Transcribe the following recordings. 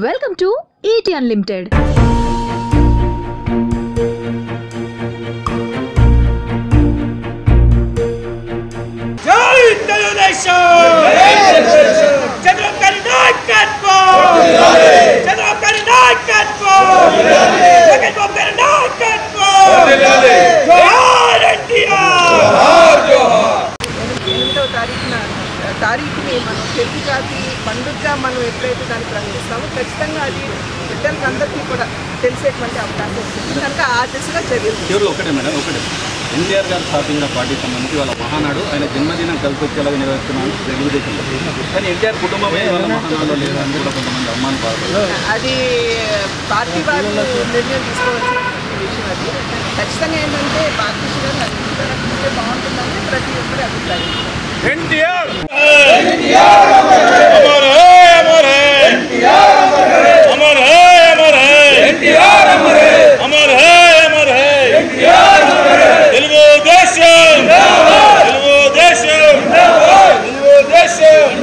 welcome to ET unlimited జై తెలుగుదేశం చంద్రబాబు గారి నాయకత్వం చంద్రబాబు గారి నాయకత్వం జగన్ బాబు గారి నాయకత్వం జోహార్ ఎన్టీఆర్ ఎనిమిదవ తారీఖున తారీఖుని మనం తెలుగు జాతి పండుగగా మనం ఎప్పుడైతే దాన్ని ప్రకటిస్తామో ఖచ్చితంగా అది బిడ్డలకు అందరికీ కూడా తెలిసేటువంటి అవకాశం ఉంటుంది కనుక ఆ దిశగా చర్యలు చివరిలో ఒకటే మేడం ఒకటే ఎన్టీఆర్ గారు స్థాపించిన పార్టీ సంబంధించి వాళ్ళ మహానాడు ఆయన జన్మదినం కలిసి వచ్చేలాగా నిర్వహిస్తున్నాను తెలుగుదేశంలో కానీ ఎన్టీఆర్ కుటుంబమే వాళ్ళ మహానాడులో లేదని కూడా కొంతమంది అమ్మాని బాధపడతారు అది పార్టీ వాళ్ళు నిర్ణయం తీసుకోవాల్సిన విషయం అది ఖచ్చితంగా ఏంటంటే పార్టీ గారు అందించే బాగుంటుందని ప్రతి ఒక్కరి అభిప్రాయం ఎన్టీఆర్ అమర్ హై అమర్ హై అమర్ హై అమర్ హై ఎన్టీఆర్ అమర్ హై అమర్ హై అమర్ హై ఎన్టీఆర్ అమర్ హై తెలుగుదేశం తెలుగుదేశం తెలుగుదేశం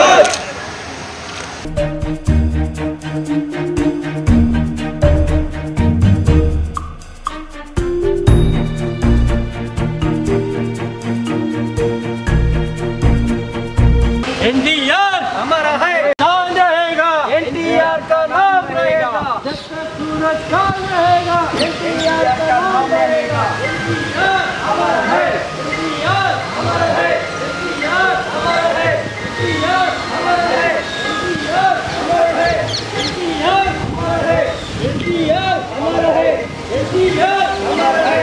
एनडीआर हमारा है नाम रहेगा एनडीआर का नाम रहेगा जब तक सूरज चांद रहेगा एनडीआर का नाम रहेगा एनडीआर हमारा है एनडीआर हमारा है एनडीआर हमारा है एनडीआर हमारा है एनडीआर हमारा है एनडीआर हमारा है एनडीआर हमारा है एनडीआर हमारा है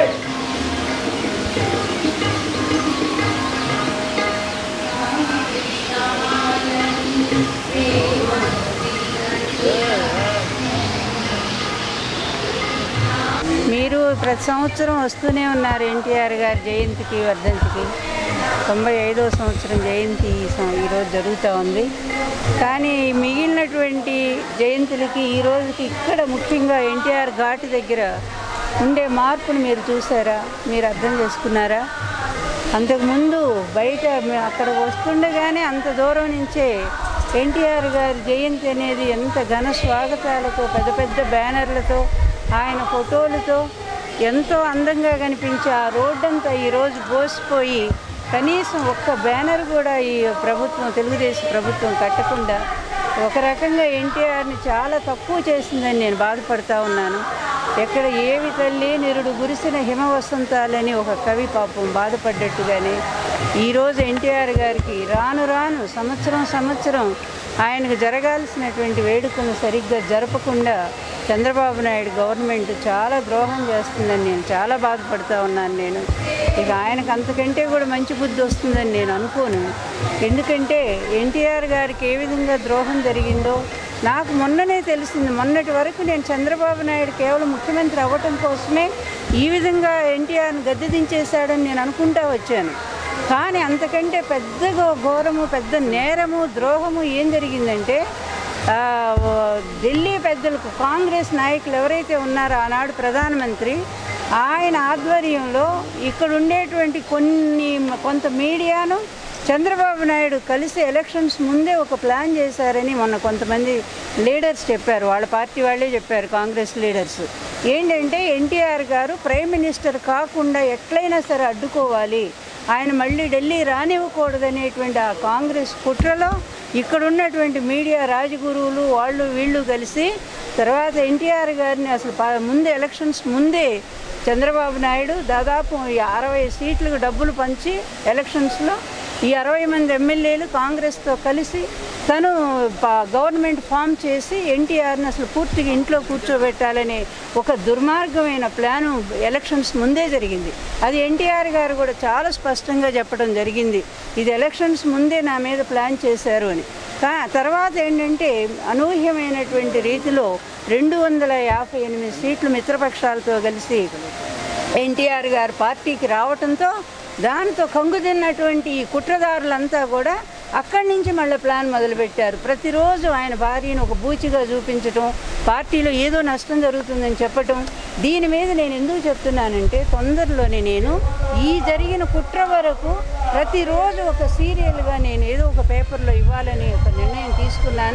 మీరు ప్రతి సంవత్సరం వస్తూనే ఉన్నారు ఎన్టీఆర్ గారి జయంతికి వర్ధంతికి తొంభై ఐదో సంవత్సరం జయంతి ఈ సం- ఈరోజు జరుగుతూ ఉంది కానీ మిగిలినటువంటి జయంతులకి ఈ రోజుకి ఇక్కడ ముఖ్యంగా ఎన్టీఆర్ ఘాటు దగ్గర ఉండే మార్పును మీరు చూసారా మీరు అర్థం చేసుకున్నారా అంతకుముందు బయట మే- అక్కడ వస్తుండగానే అంత దూరం నుంచే ఎన్టీఆర్ గారి జయంతి అనేది ఎంత ఘన స్వాగతాలతో పెద్ద పెద్ద బ్యానర్లతో ఆయన ఫోటోలతో ఎంతో అందంగా కనిపించే ఆ రోడ్డంతా ఈరోజు పోసిపోయి కనీసం ఒక్క బ్యానర్ కూడా ఈ ప్రభుత్వం తెలుగుదేశం ప్రభుత్వం కట్టకుండా ఒక రకంగా ఎన్టీఆర్ని చాలా తక్కువ చేసిందని నేను బాధపడతా ఉన్నాను ఎక్కడ ఏవి తల్లి నిరుడు గురిసిన హిమ వసంతాలని ఒక కవి పాపం బాధపడ్డట్టుగానే ఈరోజు ఎన్టీఆర్ గారికి రాను రాను సంవత్సరం సంవత్సరం ఆయనకు జరగాల్సినటువంటి వేడుకను సరిగ్గా జరపకుండా చంద్రబాబు నాయుడు గవర్నమెంట్ చాలా ద్రోహం చేస్తుందని నేను చాలా బాధపడుతూ ఉన్నాను నేను ఇక ఆయనకు అంతకంటే కూడా మంచి బుద్ధి వస్తుందని నేను అనుకోను ఎందుకంటే ఎన్టీఆర్ గారికి ఏ విధంగా ద్రోహం జరిగిందో నాకు మొన్ననే తెలిసింది మొన్నటి వరకు నేను చంద్రబాబు నాయుడు కేవలం ముఖ్యమంత్రి అవ్వటం కోసమే ఈ విధంగా ఎన్టీఆర్ని గద్దె దించేశాడని నేను అనుకుంటా వచ్చాను కానీ అంతకంటే పెద్ద ఘో- ఘోరము పెద్ద నేరము ద్రోహము ఏం జరిగిందంటే ఆ, ఓ, ఢిల్లీ పెద్దలకు కాంగ్రెస్ నాయకులు ఎవరైతే ఉన్నారో ఆనాడు ప్రధానమంత్రి ఆయన ఆధ్వర్యంలో ఇక్కడ ఉండేటువంటి కొన్ని కొంత మీడియాను చంద్రబాబు నాయుడు కలిసి ఎలక్షన్స్ ముందే ఒక ప్లాన్ చేశారని మొన్న కొంతమంది లీడర్స్ చెప్పారు వాళ్ళ పార్టీ వాళ్ళే చెప్పారు కాంగ్రెస్ లీడర్స్ ఏంటంటే ఎన్టీఆర్ గారు ప్రైమ్ మినిస్టర్ కాకుండా ఎట్లయినా సరే అడ్డుకోవాలి ఆయన మళ్ళీ ఢిల్లీ రానివ్వకూడదనేటువంటి ఆ కాంగ్రెస్ కుట్రలో ఇక్కడ ఉన్నటువంటి మీడియా రాజగురువులు వాళ్ళు వీళ్ళు కలిసి తర్వాత ఎన్టీఆర్ గారిని అసలు ప- ముందే ఎలక్షన్స్ ముందే చంద్రబాబు నాయుడు దాదాపు ఈ అరవై సీట్లకు డబ్బులు పంచి ఎలక్షన్స్లో ఈ అరవై మంది ఎమ్మెల్యేలు కాంగ్రెస్తో కలిసి తను ప- గవర్నమెంట్ ఫామ్ చేసి ఎన్టీఆర్ని అసలు పూర్తిగా ఇంట్లో కూర్చోబెట్టాలనే ఒక దుర్మార్గమైన ప్లాను ఎలక్షన్స్ ముందే జరిగింది అది ఎన్టీఆర్ గారు కూడా చాలా స్పష్టంగా చెప్పడం జరిగింది ఇది ఎలక్షన్స్ ముందే నా మీద ప్లాన్ చేశారు అని కా తర్వాత ఏంటంటే అనూహ్యమైనటువంటి రీతిలో రెండు వందల యాభై ఎనిమిది సీట్లు మిత్రపక్షాలతో కలిసి ఎన్టీఆర్ గారు పార్టీకి రావటంతో దాంతో కంగు తిన్నటువంటి ఈ కుట్రదారులంతా కూడా అక్కడి నుంచి మళ్ళీ ప్లాన్ మొదలుపెట్టారు ప్రతిరోజు ఆయన భార్యను ఒక బూచిగా చూపించటం పార్టీలో ఏదో నష్టం జరుగుతుందని చెప్పటం దీని మీద నేను ఎందుకు చెప్తున్నానంటే తొందరలోనే నేను ఈ జరిగిన కుట్ర వరకు ప్రతిరోజు ఒక సీరియల్గా నేను ఏదో ఒక పేపర్లో ఇవ్వాలని ఒక నిర్ణయం తీసుకున్నాను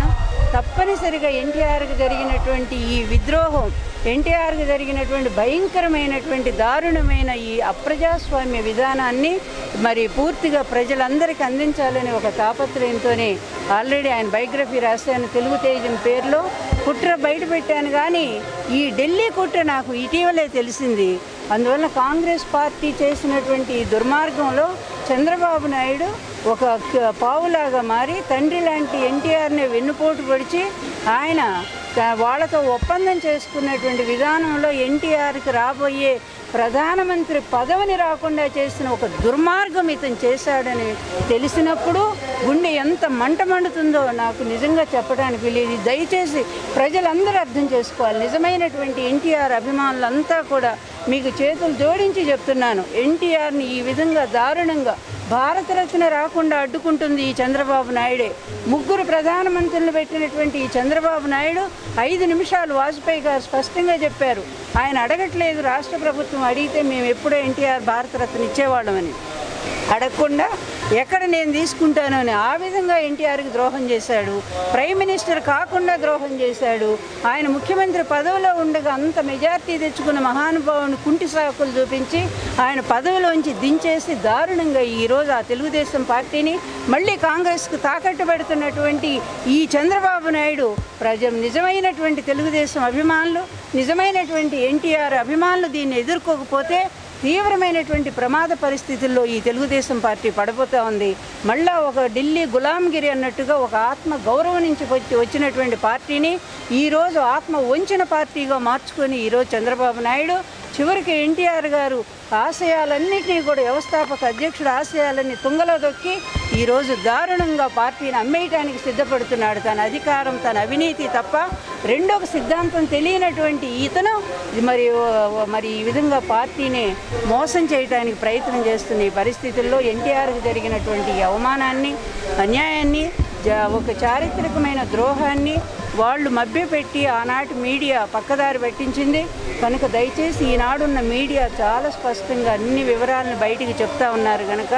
తప్పనిసరిగా ఎన్టీఆర్కి జరిగినటువంటి ఈ విద్రోహం ఎన్టీఆర్కి జరిగినటువంటి భయంకరమైనటువంటి దారుణమైన ఈ అప్రజాస్వామ్య విధానాన్ని మరి పూర్తిగా ప్రజలందరికీ అందించాలని ఒక తాపత్రయంతోనే ఆల్రెడీ ఆయన బయోగ్రఫీ రాశాను తెలుగు తేజం పేరులో కుట్ర బయట పెట్టాను కానీ ఈ ఢిల్లీ కుట్ర నాకు ఇటీవలే తెలిసింది అందువల్ల కాంగ్రెస్ పార్టీ చేసినటువంటి ఈ దుర్మార్గంలో చంద్రబాబు నాయుడు ఒక క- పావులాగా మారి తండ్రి లాంటి ఎన్టీఆర్ని వెన్నుపోటు పొడిచి ఆయన త- వాళ్ళతో ఒప్పందం చేసుకున్నటువంటి విధానంలో ఎన్టీఆర్కి రాబోయే ప్రధానమంత్రి పదవిని రాకుండా చేసిన ఒక దుర్మార్గం ఇతను చేశాడని తెలిసినప్పుడు గుండె ఎంత మంట మండుతుందో నాకు నిజంగా చెప్పడానికి వీలేదు దయచేసి ప్రజలందరూ అర్థం చేసుకోవాలి నిజమైనటువంటి ఎన్టీఆర్ అభిమానులంతా కూడా మీకు చేతులు జోడించి చెప్తున్నాను ఎన్టీఆర్ని ఈ విధంగా దారుణంగా భారతరత్న రాకుండా అడ్డుకుంటుంది ఈ చంద్రబాబు నాయుడే ముగ్గురు ప్రధానమంత్రులు పెట్టినటువంటి ఈ చంద్రబాబు నాయుడు ఐదు నిమిషాలు వాజ్పేయి గారు స్పష్టంగా చెప్పారు ఆయన అడగట్లేదు రాష్ట్ర ప్రభుత్వం అడిగితే మేము ఎప్పుడో ఎన్టీఆర్ భారతరత్న ఇచ్చేవాళ్ళమని అడగకుండా ఎక్కడ నేను తీసుకుంటాను అని ఆ విధంగా ఎన్టీఆర్కి ద్రోహం చేశాడు ప్రైమ్ మినిస్టర్ కాకుండా ద్రోహం చేశాడు ఆయన ముఖ్యమంత్రి పదవిలో ఉండగా అంత మెజార్టీ తెచ్చుకున్న మహానుభావుని కుంటి సాకులు చూపించి ఆయన పదవిలోంచి దించేసి దారుణంగా ఈరోజు ఆ తెలుగుదేశం పార్టీని మళ్ళీ కాంగ్రెస్కు తాకట్టు పెడుతున్నటువంటి ఈ చంద్రబాబు నాయుడు ప్రజ నిజమైనటువంటి తెలుగుదేశం అభిమానులు నిజమైనటువంటి ఎన్టీఆర్ అభిమానులు దీన్ని ఎదుర్కోకపోతే తీవ్రమైనటువంటి ప్రమాద పరిస్థితుల్లో ఈ తెలుగుదేశం పార్టీ పడిపోతూ ఉంది మళ్ళా ఒక ఢిల్లీ గులాంగిరి అన్నట్టుగా ఒక ఆత్మ గౌరవం నుంచి వచ్చి వచ్చినటువంటి పార్టీని ఈరోజు ఆత్మ వంచిన పార్టీగా మార్చుకొని ఈరోజు చంద్రబాబు నాయుడు చివరికి ఎన్టీఆర్ గారు ఆశయాలన్నింటినీ కూడా వ్యవస్థాపక అధ్యక్షుడు ఆశయాలన్నీ తుంగలో దొక్కి ఈరోజు దారుణంగా పార్టీని అమ్మేయటానికి సిద్ధపడుతున్నాడు తన అధికారం తన అవినీతి తప్ప రెండో ఒక సిద్ధాంతం తెలియనటువంటి ఇతను మరి మరి ఈ విధంగా పార్టీని మోసం చేయడానికి ప్రయత్నం చేస్తున్న ఈ పరిస్థితుల్లో ఎన్టీఆర్కి జరిగినటువంటి ఈ అవమానాన్ని అన్యాయాన్ని జ- ఒక చారిత్రకమైన ద్రోహాన్ని వాళ్ళు మభ్యపెట్టి ఆనాటి మీడియా పక్కదారి పెట్టించింది కనుక దయచేసి ఈనాడున్న మీడియా చాలా స్పష్టంగా అన్ని వివరాలను బయటికి చెప్తా ఉన్నారు కనుక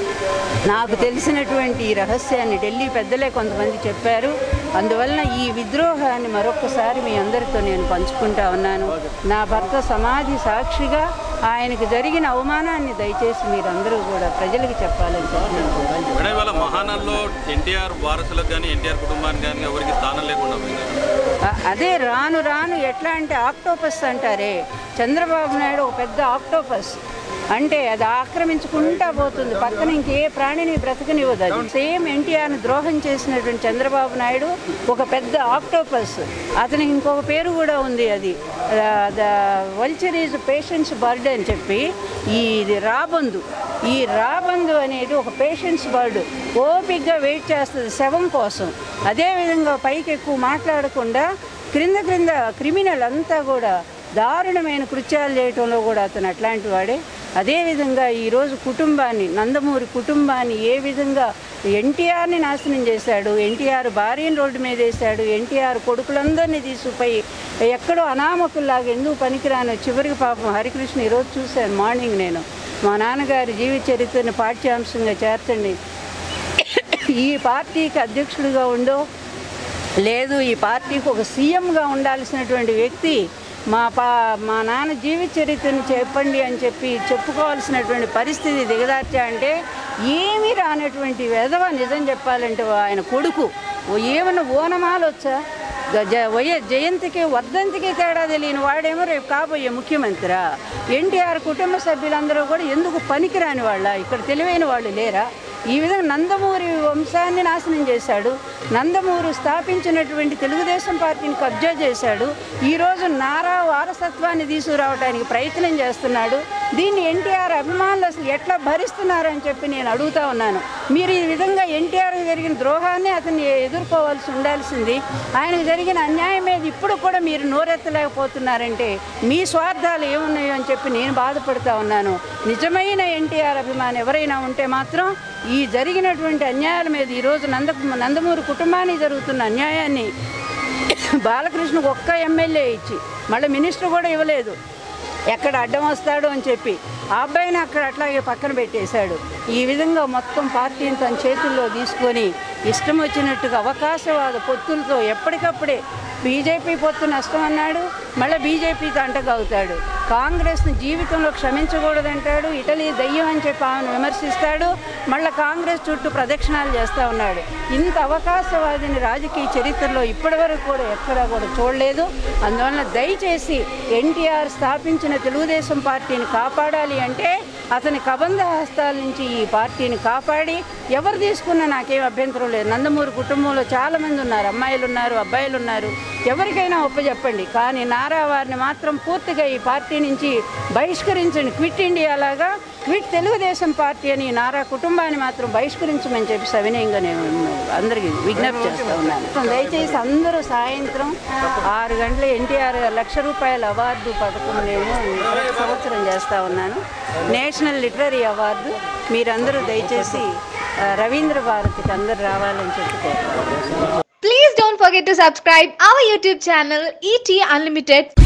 నాకు తెలిసినటువంటి ఈ రహస్యాన్ని ఢిల్లీ పెద్దలే కొంతమంది చెప్పారు అందువలన ఈ విద్రోహాన్ని మరొకసారి మీ అందరితో నేను పంచుకుంటా ఉన్నాను నా భర్త సమాధి సాక్షిగా ఆయనకు జరిగిన అవమానాన్ని దయచేసి మీరందరూ కూడా ప్రజలకు చెప్పాలని చెప్పినాను మేడం ఇవాళ మహానాల్లో ఎన్టీఆర్ వారసులకు కానీ ఎన్టీఆర్ కుటుంబానికి కానీ ఎవరికి స్థానం లేకుండా పోయింది అ- అదే రాను రాను ఎట్లా అంటే ఆక్టోపస్ అంటారే చంద్రబాబు నాయుడు ఒక పెద్ద ఆక్టోపస్ అంటే అది ఆక్రమించుకుంటా పోతుంది పక్కన ఇంకే ప్రాణిని బ్రతకనివ్వదు అది సేమ్ ఎన్టీఆర్ని ద్రోహం చేసినటువంటి చంద్రబాబు నాయుడు ఒక పెద్ద ఆక్టోపస్ అతనికి ఇంకొక పేరు కూడా ఉంది అది the vulture is patience bird అని చెప్పి ఈ ఇది రాబందు ఈ రాబందు అనేది ఒక పేషెన్స్ బర్డ్ ఓపిక్గా వెయిట్ చేస్తుంది శవం కోసం అదేవిధంగా పైకి ఎక్కువ మాట్లాడకుండా క్రింద క్రింద క్రిమినల్ అంతా కూడా దారుణమైన కృత్యాలు చేయటంలో కూడా అతను అట్లాంటి వాడే అదేవిధంగా ఈరోజు కుటుంబాన్ని నందమూరి కుటుంబాన్ని ఏ విధంగా ఎన్టీఆర్ని నాశనం చేశాడు ఎన్టీఆర్ భార్యను రోడ్డు మీద వేశాడు ఎన్టీఆర్ కొడుకులందరినీ తీసుకుపోయి ఎక్కడో అనామకుల్లాగా ఎందుకు పనికిరాను చివరికి పాపం హరికృష్ణ ఈరోజు చూశాను మార్నింగ్ నేను మా నాన్నగారి జీవిత చరిత్రను పాఠ్యాంశంగా చేర్చండి ఈ పార్టీకి అధ్యక్షుడిగా ఉండో లేదు ఈ పార్టీకి ఒక సీఎంగా ఉండాల్సినటువంటి వ్యక్తి మా పా మా నాన్న జీవిత చరిత్రను చెప్పండి అని చెప్పి చెప్పుకోవాల్సినటువంటి పరిస్థితి దిగదార్చా అంటే ఏమీ రానటువంటి వెధవ నిజం చెప్పాలంటే ఆయన కొడుకు ఓ ఏమన్నా ఓనమాలు వచ్చా గ- జ వయ జయంతికి వర్ధంతికి తేడా తెలియని వాడేమో రేపు కాబోయే ముఖ్యమంత్రా ఎన్టీఆర్ కుటుంబ సభ్యులందరూ కూడా ఎందుకు పనికిరాని వాళ్ళ ఇక్కడ తెలివైన వాళ్ళు లేరా ఈ విధంగా నందమూరి వంశాన్ని నాశనం చేశాడు నందమూరు స్థాపించినటువంటి తెలుగుదేశం పార్టీని కబ్జా చేశాడు ఈరోజు నారా వారసత్వాన్ని తీసుకురావడానికి ప్రయత్నం చేస్తున్నాడు దీన్ని ఎన్టీఆర్ అభిమానులు అసలు ఎట్లా భరిస్తున్నారని చెప్పి నేను అడుగుతా ఉన్నాను మీరు ఈ విధంగా ఎన్టీఆర్ జరిగిన ద్రోహాన్ని అతన్ని ఎదుర్కోవాల్సి ఉండాల్సింది ఆయనకు జరిగిన అన్యాయం మీద ఇప్పుడు కూడా మీరు నోరెత్తలేకపోతున్నారంటే మీ స్వార్థాలు ఏమున్నాయో అని చెప్పి నేను బాధపడుతూ ఉన్నాను నిజమైన ఎన్టీఆర్ అభిమాని ఎవరైనా ఉంటే మాత్రం ఈ జరిగినటువంటి అన్యాయాల మీద ఈరోజు నంద నందమూరి కుటుంబానికి జరుగుతున్న అన్యాయాన్ని బాలకృష్ణకు ఒక్క ఎమ్మెల్యే ఇచ్చి మళ్ళీ మినిస్టర్ కూడా ఇవ్వలేదు ఎక్కడ అడ్డం వస్తాడు అని చెప్పి ఆ అబ్బాయిని అక్కడ అట్లాగే పక్కన పెట్టేశాడు ఈ విధంగా మొత్తం పార్టీని తన చేతుల్లో తీసుకొని ఇష్టం వచ్చినట్టుగా అవకాశవాద పొత్తులతో ఎప్పటికప్పుడే బీజేపీ పొత్తు నష్టం అన్నాడు మళ్ళీ బీజేపీతో అంటగవుతాడు కాంగ్రెస్ని జీవితంలో క్షమించకూడదంటాడు ఇటలీ దయ్యం అని చెప్పి ఆమెను విమర్శిస్తాడు మళ్ళీ కాంగ్రెస్ చుట్టూ ప్రదక్షిణాలు చేస్తూ ఉన్నాడు ఇంత అవకాశవాదిని రాజకీయ చరిత్రలో ఇప్పటివరకు కూడా ఎక్కడా కూడా చూడలేదు అందువలన దయచేసి ఎన్టీఆర్ స్థాపించిన తెలుగుదేశం పార్టీని కాపాడాలి అంటే అతని కబంధ హస్తాల నుంచి ఈ పార్టీని కాపాడి ఎవరు తీసుకున్నా నాకేం అభ్యంతరం లేదు నందమూరి కుటుంబంలో చాలామంది ఉన్నారు అమ్మాయిలు ఉన్నారు అబ్బాయిలు ఉన్నారు ఎవరికైనా ఒప్పచెప్పండి కానీ నారా వారిని మాత్రం పూర్తిగా ఈ పార్టీ నుంచి బహిష్కరించండి క్విట్ ఇండియా లాగా క్విట్ తెలుగుదేశం పార్టీ అని ఈ నారా కుటుంబాన్ని మాత్రం బహిష్కరించమని చెప్పి సవినయంగా నేను అందరికీ విజ్ఞప్తి చేస్తూ ఉన్నాను దయచేసి అందరూ సాయంత్రం ఆరు గంటల ఎన్టీఆర్ లక్ష రూపాయల అవార్డు పథకం నేను ప్రతి సంవత్సరం చేస్తూ ఉన్నాను నేషనల్ లిటరరీ అవార్డు మీరందరూ దయచేసి ఆ, రవీంద్ర భారతికి అందరూ రావాలని చెప్పి కోరుతున్నాను Please don't forget to subscribe our YouTube channel ET Unlimited